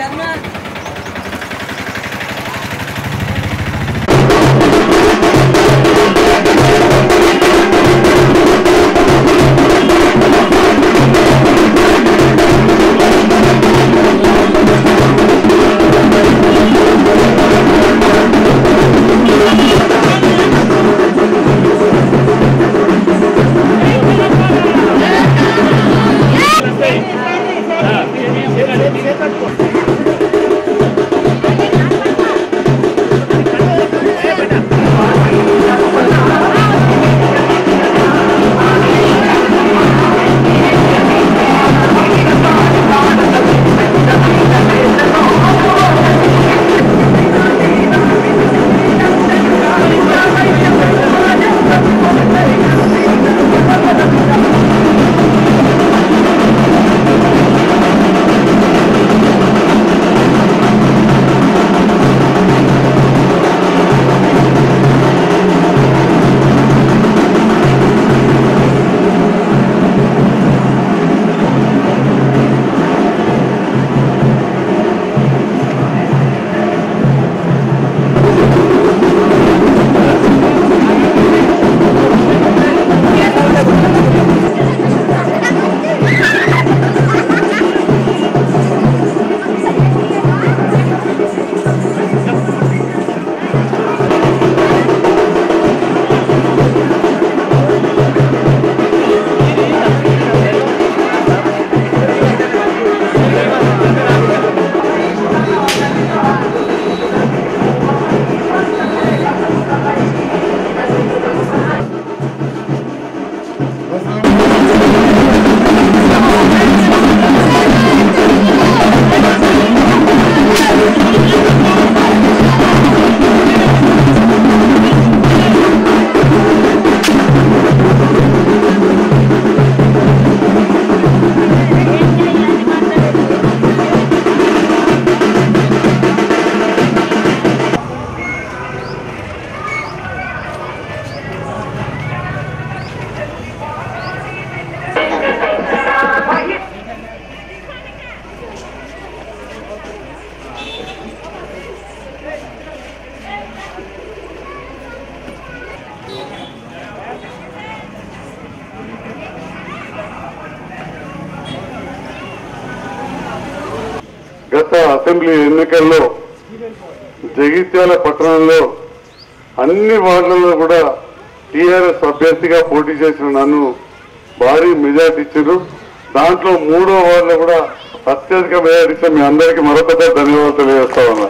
గత అసెంబ్లీ ఎన్నికల్లో జగిత్యాల పట్టణంలో అన్ని వార్డులలో కూడా టీఆర్ఎస్ అభ్యర్థిగా పోటీ చేసిన నన్ను భారీ మెజార్టీ ఇచ్చారు దాంట్లో మూడో వార్డులో కూడా అత్యధిక మెజార్టీ ఇచ్చిన మీ అందరికీ మరొకసారి ధన్యవాదాలు తెలియజేస్తా ఉన్నా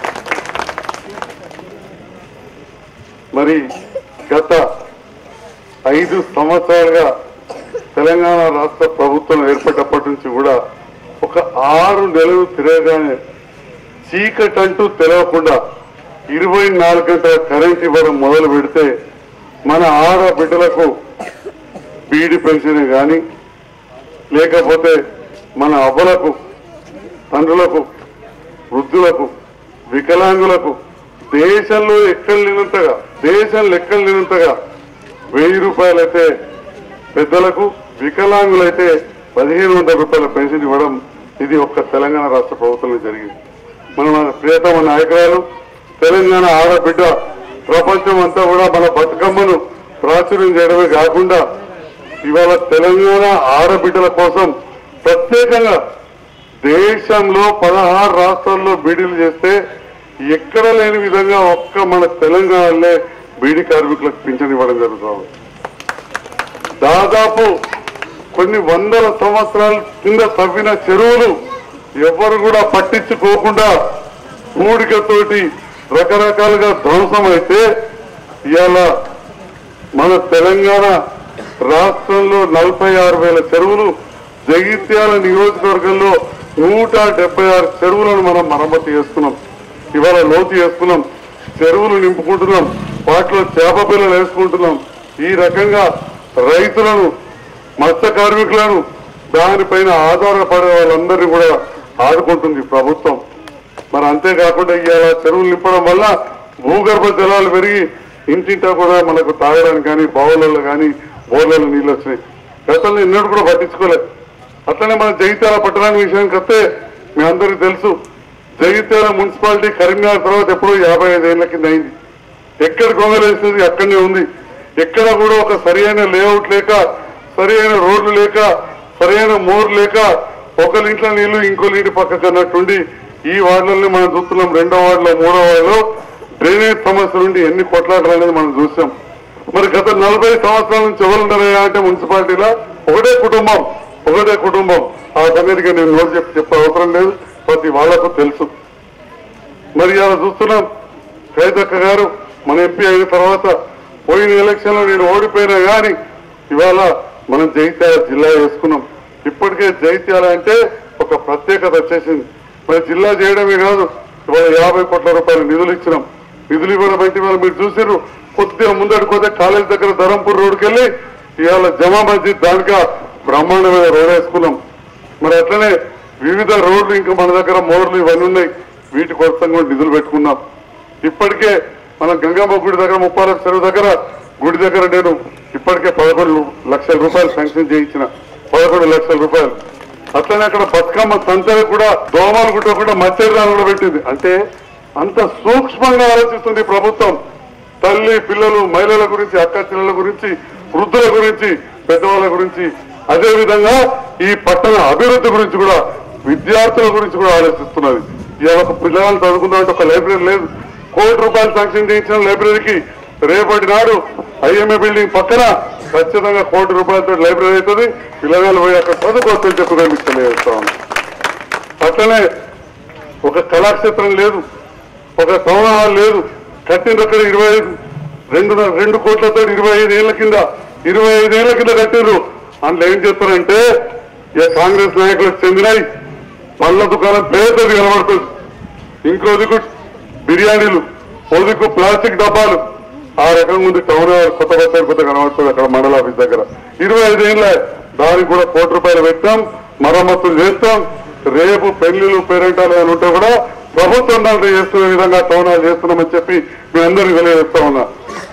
మరి గత ఐదు సంవత్సరాలుగా తెలంగాణ రాష్ట్ర ప్రభుత్వం ఏర్పడ్డప్పటి నుంచి కూడా ఒక ఆరు నెలలు తిరగగానే చీకటంటూ తెలవకుండా ఇరవై నాలుగు గంటల కరెంట్ ఇవ్వడం మొదలు పెడితే మన ఆడబిడ్డలకు బీడి పెన్షన్ కానీ లేకపోతే మన అవ్వలకు తండ్రులకు వృద్ధులకు వికలాంగులకు దేశంలో ఎక్కడ లేనంతగా దేశంలో ఎక్కడ లేనంతగా వెయ్యి రూపాయలైతే పెద్దలకు వికలాంగులైతే పదిహేను వందల రూపాయల పెన్షన్ ఇవ్వడం ఇది ఒక్క తెలంగాణ రాష్ట్ర ప్రభుత్వంలో జరిగింది మన మన ప్రియతమ నాయకురాలు తెలంగాణ ఆడబిడ్డ ప్రపంచం అంతా కూడా మన బతుకమ్మను ప్రాచుర్యం చేయడమే కాకుండా ఇవాళ తెలంగాణ ఆడబిడ్డల కోసం ప్రత్యేకంగా దేశంలో పదహారు రాష్ట్రాల్లో బీడీలు చేస్తే ఎక్కడ లేని విధంగా ఒక్క మన తెలంగాణలో బీడీ కార్మికులకు పింఛన్ ఇవ్వడం జరుగుతుంది దాదాపు కొన్ని వందల సంవత్సరాల కింద తవ్విన చెరువులు ఎవరు కూడా పట్టించుకోకుండా పూడికతోటి రకరకాలుగా ధ్వంసం అయితే ఇవాళ మన తెలంగాణ రాష్ట్రంలో నలభై ఆరు వేల చెరువులు జగిత్యాల నియోజకవర్గంలో నూట డెబ్బై ఆరు చెరువులను మనం మరమ్మతు చేసుకున్నాం ఇవాళ లోతు చేసుకున్నాం చెరువులు నింపుకుంటున్నాం వాటిలో చేప పిల్లలు వేసుకుంటున్నాం ఈ రకంగా రైతులను మత్స్య కార్మికులను దానిపైన ఆధారపడే వాళ్ళందరినీ కూడా ఆదుకుంటుంది ప్రభుత్వం మరి అంతేకాకుండా ఇవాళ చెరువులు నింపడం వల్ల భూగర్భ జలాలు పెరిగి ఇంటింటా కూడా మనకు తాగడానికి కానీ బావులలో కానీ బోర్లలో నీళ్ళు వచ్చినాయి గతంలో ఎన్నడూ కూడా పట్టించుకోలేదు అట్లనే మన జగిత్యాల పట్టణానికి విషయానికి వస్తే మీ అందరికీ తెలుసు జగిత్యాల మున్సిపాలిటీ కరీంనగర్ తర్వాత ఎప్పుడో యాభై ఐదు ఏళ్ల కింద అయింది ఎక్కడ గొంగలేస్తుంది అక్కడనే ఉంది ఎక్కడ కూడా ఒక సరైన లేఅవుట్ లేక సరైన రోడ్లు లేక సరైన మోర్ లేక ఒకరింట్లో నీళ్లు ఇంకో ఇంటి పక్కకు అన్నట్టుండి ఈ వార్డులని మనం చూస్తున్నాం రెండో వార్డులో మూడో వార్డులో డ్రైనేజ్ సమస్య నుండి ఎన్ని కొట్లాటలు అనేది మనం చూసాం మరి గత నలభై సంవత్సరాల నుంచి ఎవరు ఉన్నారయ్యా అంటే మున్సిపాలిటీలో ఒకటే కుటుంబం ఒకటే కుటుంబం ఆ సంగతిగా నేను నోరు చెప్పి చెప్పే అవసరం లేదు ప్రతి వాళ్లకు తెలుసు మరి అలా చూస్తున్నాం కైతక్క గారు మన ఎంపీ అయిన తర్వాత పోయిన ఎలక్షన్ లో నేను ఓడిపోయినా కానీ ఇవాళ మనం జైత్యాల జిల్లా వేసుకున్నాం ఇప్పటికే జైత్యాల అంటే ఒక ప్రత్యేకత వచ్చేసింది మరి జిల్లా చేయడమే కాదు ఇవాళ యాభై కోట్ల రూపాయలు నిధులు ఇచ్చినాం నిధులు ఇవ్వడం బయట ఇవాళ మీరు చూసారు కొద్దిగా ముందడిపోతే కాలేజ్ దగ్గర ధరంపూర్ రోడ్డుకి వెళ్ళి ఇవాళ జమా మస్జిద్ దానిక బ్రహ్మాండమైన రోడ్ వేసుకున్నాం మరి అట్లనే వివిధ రోడ్లు ఇంకా మన దగ్గర మోర్లు ఇవన్నీ ఉన్నాయి వీటి కోసం కూడా నిధులు పెట్టుకున్నాం ఇప్పటికే మన గంగమ్మ గుడి దగ్గర ముప్పై లక్షల చెరువు దగ్గర గుడి దగ్గర నేను ఇప్పటికే పదకొండు లక్షల రూపాయలు శాంక్షన్ చేయించిన పదకొండు లక్షల రూపాయలు అట్లనే అక్కడ బతుకమ్మ సంతలు కూడా దోమలు కుట్టకుండా మత్స్యరాలు కూడా పెట్టింది అంటే అంత సూక్ష్మంగా ఆలోచిస్తుంది ఈ ప్రభుత్వం తల్లి పిల్లలు మహిళల గురించి అక్క చెల్లెల గురించి వృద్ధుల గురించి పెద్దవాళ్ళ గురించి అదే విధంగా ఈ పట్టణ అభివృద్ధి గురించి కూడా విద్యార్థుల గురించి కూడా ఆలోచిస్తున్నది ఇవాళ ఒక పిల్లలు చదువుకుందామంటే ఒక లైబ్రరీ లేదు కోటి రూపాయలు శాంక్షన్ చేయించిన లైబ్రరీకి రేపటి నాడు ఐఎంఏ బిల్డింగ్ పక్కన ఖచ్చితంగా కోటి రూపాయలతో లైబ్రరీ అవుతుంది పిల్లగాళ్ళు పోయి అక్కడ చదువుకోవచ్చు అని చెప్పి కూడా మీకు తెలియజేస్తా ఉన్నాను. అట్లనే ఒక కళాక్షేత్రం లేదు ఒక టౌన్ హాల్ లేదు కట్టిండ్రు అక్కడ ఇరవై ఐదు రెండు రెండు కోట్లతో ఇరవై ఐదు ఏళ్ల కింద ఇరవై ఐదు ఏళ్ల కింద కట్టిండ్రు అందులో ఏం చెప్తారంటే ఇక కాంగ్రెస్ నాయకులకు చెందినవి పళ్ళ దుకాణం పేదది కనబడుతుంది ఇంకో దిక్కు బిర్యానీలు ఓ దిక్కు ప్లాస్టిక్ డబ్బాలు ఆ రకంగా ఉంది టౌన్ హాల్ కొత్త బస్టాండ్ కొత్త కనబడుతుంది అక్కడ మండల ఆఫీస్ దగ్గర ఇరవై ఐదు ఏళ్ళ దానికి కూడా కోటి రూపాయలు పెట్టాం మరమ్మతులు చేస్తాం రేపు పెళ్లిళ్ళు పేరెంటాలు అని ఉంటే కూడా ప్రభుత్వం దాంట్లో చేస్తున్న విధంగా టౌన్ హాల్ చేస్తున్నామని చెప్పి మీ అందరికీ తెలియజేస్తా ఉన్నా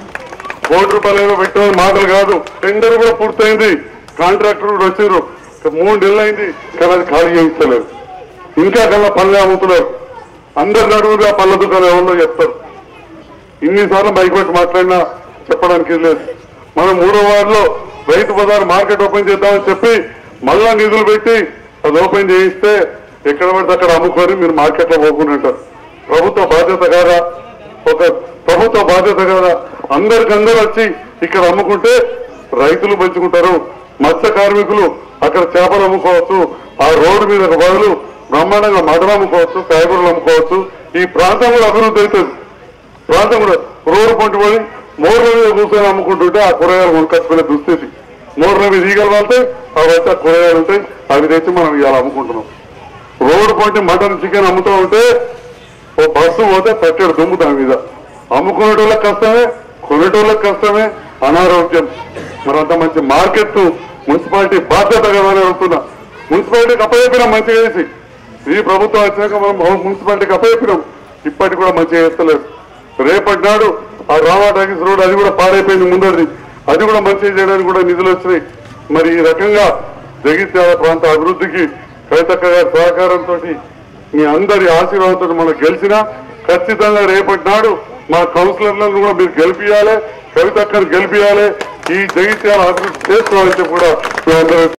కోటి రూపాయలు ఏమో పెట్టామని మాటలు కాదు టెండర్ కూడా పూర్తయింది కాంట్రాక్టర్ కూడా వచ్చారు మూడు నెలలు అయింది కానీ అది ఖాళీ చేయించలేదు ఇంకా కన్నా పనులు అమ్ముతున్నారు అందరు నడువుగా పళ్ళ దుకాణం ఎవరో చెప్తారు ఇన్నిసార్లు బైక్ పెట్టి మాట్లాడినా చెప్పడానికి ఇది లేదు మనం మూడో వార్డులో రైతు బజార్ మార్కెట్ ఓపెన్ చేద్దామని చెప్పి మళ్ళా నిధులు పెట్టి అది ఓపెన్ చేయిస్తే ఎక్కడ పడితే అక్కడ అమ్ముకొని మీరు మార్కెట్ లో పోకుండా ఉంటారు ప్రభుత్వ బాధ్యత కాదా ఒక ప్రభుత్వ బాధ్యత కాదా అందరికందరూ వచ్చి ఇక్కడ అమ్ముకుంటే రైతులు పెంచుకుంటారు మత్స్య కార్మికులు అక్కడ చేపలు అమ్ముకోవచ్చు ఆ రోడ్డు మీద ఒక బదులు బ్రహ్మాండంగా మటన్ అమ్ముకోవచ్చు కాయగూరలు అమ్ముకోవచ్చు ఈ ప్రాంతం కూడా అభివృద్ధి అవుతుంది ప్రాంతం కూడా రోడ్డు పొంటి పోయి మోర్ల మీద కూర్చొని అమ్ముకుంటుంటే ఆ కూరగాయలు కొనుకొచ్చుకునే దుస్థితి మోర్ల మీద ఈగలు వాళ్తాయి అవి వచ్చి ఆ కూరగాయలు ఉంటాయి అవి తెచ్చి మనం ఇవాళ అమ్ముకుంటున్నాం రోడ్డు పొంటి మటన్ చికెన్ అమ్ముతూ ఉంటే ఓ బస్సు పోతే పెట్టాడు దుమ్ము దాని మీద అమ్ముకునేటోళ్ళకి కష్టమే కొనేటోళ్ళకి కష్టమే అనారోగ్యం మరంత మంచి మార్కెట్ మున్సిపాలిటీ బాధ్యత కదా అని అడుగుతున్నా మున్సిపాలిటీకి అప్పచెప్పినాం మంచిగా చేసి ఈ ప్రభుత్వం వచ్చినాక మనం మున్సిపాలిటీకి అప్పచెప్పినాం ఇప్పటికి కూడా మంచిగా చేస్తలేదు రేపటి నాడు ఆ రామా టాకీస్ రోడ్ అది కూడా పాడైపోయింది ముందరిది అది కూడా మంచిగా చేయడానికి కూడా నిధులు వచ్చినాయి మరి ఈ రకంగా జగిత్యాల ప్రాంత అభివృద్ధికి కవితక్క గారి సహకారంతో మీ అందరి ఆశీర్వాదంతో మనం గెలిచినా ఖచ్చితంగా రేపటి నాడు మా కౌన్సిలర్లను కూడా మీరు గెలిపియాలి కవితక్కను గెలిపియాలి ఈ జగిత్యాల అభివృద్ధి చేసుకోవాలని చెప్పి కూడా మీ అందరూ